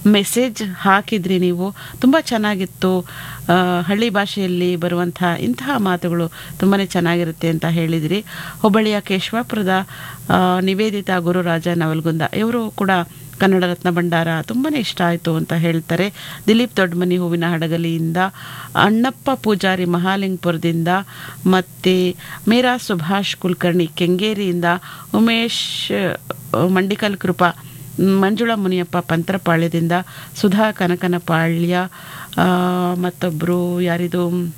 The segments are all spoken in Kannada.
ಮೆಸೇಜ್ ಹಾಕಿದ್ರಿ ನೀವು ತುಂಬ ಚೆನ್ನಾಗಿತ್ತು ಆ, ಹಳ್ಳಿ ಭಾಷೆಯಲ್ಲಿ ಬರುವಂಥ ಇಂತಹ ಮಾತುಗಳು ತುಂಬಾ ಚೆನ್ನಾಗಿರುತ್ತೆ ಅಂತ ಹೇಳಿದಿರಿ ಹುಬ್ಬಳ್ಳಿಯ ಕೇಶವಾಪುರದ ಆ, ನಿವೇದಿತಾ ಗುರುರಾಜ ನವಲ್ಗುಂದ ಇವರು ಕೂಡ ಕನ್ನಡ ರತ್ನ ಭಂಡಾರ ತುಂಬಾ ಇಷ್ಟ ಆಯಿತು ಅಂತ ಹೇಳ್ತಾರೆ ದಿಲೀಪ್ ದೊಡ್ಡಮನಿ ಹೂವಿನ ಹಡಗಲಿಯಿಂದ ಅಣ್ಣಪ್ಪ ಪೂಜಾರಿ ಮಹಾಲಿಂಗಪುರದಿಂದ ಮತ್ತು ಮೀರಾ ಸುಭಾಷ್ ಕುಲಕರ್ಣಿ ಕೆಂಗೇರಿಯಿಂದ ಉಮೇಶ್ ಆ, ಮಂಡಿಕಲ್ ಕೃಪಾ ಮಂಜುಳಾ ಮುನಿಯಪ್ಪ ಪಂತ್ರಪಾಳ್ಯದಿಂದ ಸುಧಾ ಕನಕನಪಾಳ್ಯ ಆ, ಮತ್ತೊಬ್ಬರು ಯಾರಿದು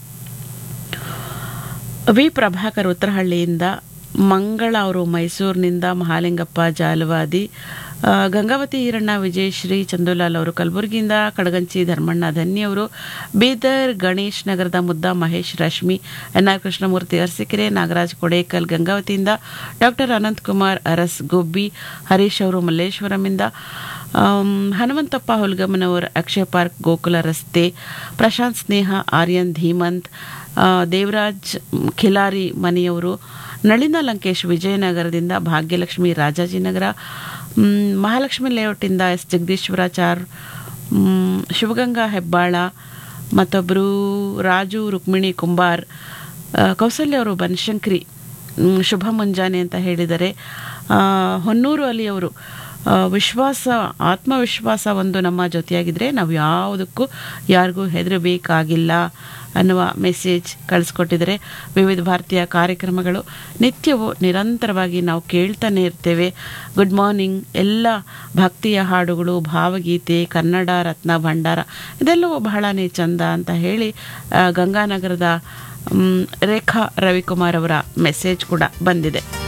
ವಿ ಪ್ರಭಾಕರ್ ಉತ್ತರಹಳ್ಳಿಯಿಂದ ಮಂಗಳ ಅವರು ಮೈಸೂರಿನಿಂದ ಮಹಾಲಿಂಗಪ್ಪ ಜಾಲವಾದಿ ಆ, ಗಂಗಾವತಿ ಈರಣ್ಣ ವಿಜಯಶ್ರೀ ಚಂದುಲಾಲ್ ಅವರು ಕಲಬುರಗಿಯಿಂದ ಕಡಗಂಚಿ ಧರ್ಮಣ್ಣ ಧನ್ಯ ಅವರು ಬೀದರ್ ಗಣೇಶ್ ನಗರದ ಮುದ್ದ ಮಹೇಶ್ ರಶ್ಮಿ ಎನ್ ಆರ್ ಕೃಷ್ಣಮೂರ್ತಿ ಅರಸೀಕೆರೆ ನಾಗರಾಜ್ ಕೊಡೇಕಲ್ ಗಂಗಾವತಿಯಿಂದ ಡಾಕ್ಟರ್ ಅನಂತಕುಮಾರ್ ಅರಸ್ ಗುಬ್ಬಿ ಹರೀಶ್ ಅವರು ಮಲ್ಲೇಶ್ವರಮಿಂದ ಆಮ್, ಹನುಮಂತಪ್ಪ ಹುಲ್ಗಮ್ಮನವರ್ ಅಕ್ಷಯ ಪಾರ್ಕ್ ಗೋಕುಲ ರಸ್ತೆ ಪ್ರಶಾಂತ್ ಸ್ನೇಹ ಆರ್ಯನ್ ಧೀಮಂತ್ ಆ, ದೇವರಾಜ್ ಮ್, ಖಿಲಾರಿ ಮನೆಯವರು ನಳಿನ ಲಂಕೇಶ್ ವಿಜಯನಗರದಿಂದ ಭಾಗ್ಯಲಕ್ಷ್ಮಿ ರಾಜಾಜಿನಗರ ಮ್, ಮಹಾಲಕ್ಷ್ಮಿ ಲೇಔಟಿಂದ ಎಸ್ ಜಗದೀಶ್ವರಾಚಾರ್ ಮ್, ಶಿವಗಂಗಾ ಹೆಬ್ಬಾಳ ಮತ್ತೊಬ್ಬರು ರಾಜು ರುಕ್ಮಿಣಿ ಕುಂಬಾರ್ ಆ, ಕೌಸಲ್ಯ ಅವರು ಬನಶಂಕರಿ ಮ್, ಶುಭ ಮುಂಜಾನೆ ಅಂತ ಹೇಳಿದರೆ ಆ, ಹೊನ್ನೂರು ಅಲಿಯವರು ಆ, ವಿಶ್ವಾಸ ಆತ್ಮವಿಶ್ವಾಸ ಒಂದು ನಮ್ಮ ಜೊತೆಯಾಗಿದ್ದರೆ ನಾವು ಯಾವುದಕ್ಕೂ ಯಾರಿಗೂ ಹೆದರಬೇಕಾಗಿಲ್ಲ ಅನ್ನುವ ಮೆಸೇಜ್ ಕಳಿಸ್ಕೊಟ್ಟಿದ್ದಾರೆ ವಿವಿಧ ಭಾರತೀಯ ಕಾರ್ಯಕ್ರಮಗಳು ನಿತ್ಯವೂ ನಿರಂತರವಾಗಿ ನಾವು ಕೇಳ್ತಾನೆ ಇರ್ತೇವೆ ಗುಡ್ ಮಾರ್ನಿಂಗ್ ಎಲ್ಲ ಭಕ್ತಿಯ ಹಾಡುಗಳು ಭಾವಗೀತೆ ಕನ್ನಡ ರತ್ನ ಭಂಡಾರ ಇದೆಲ್ಲವೂ ಬಹಳನೇ ಚಂದ ಅಂತ ಹೇಳಿ ಆ, ಗಂಗಾನಗರದ ಮ್, ರೇಖಾ ರವಿಕುಮಾರ್ ಅವರ ಮೆಸೇಜ್ ಕೂಡ ಬಂದಿದೆ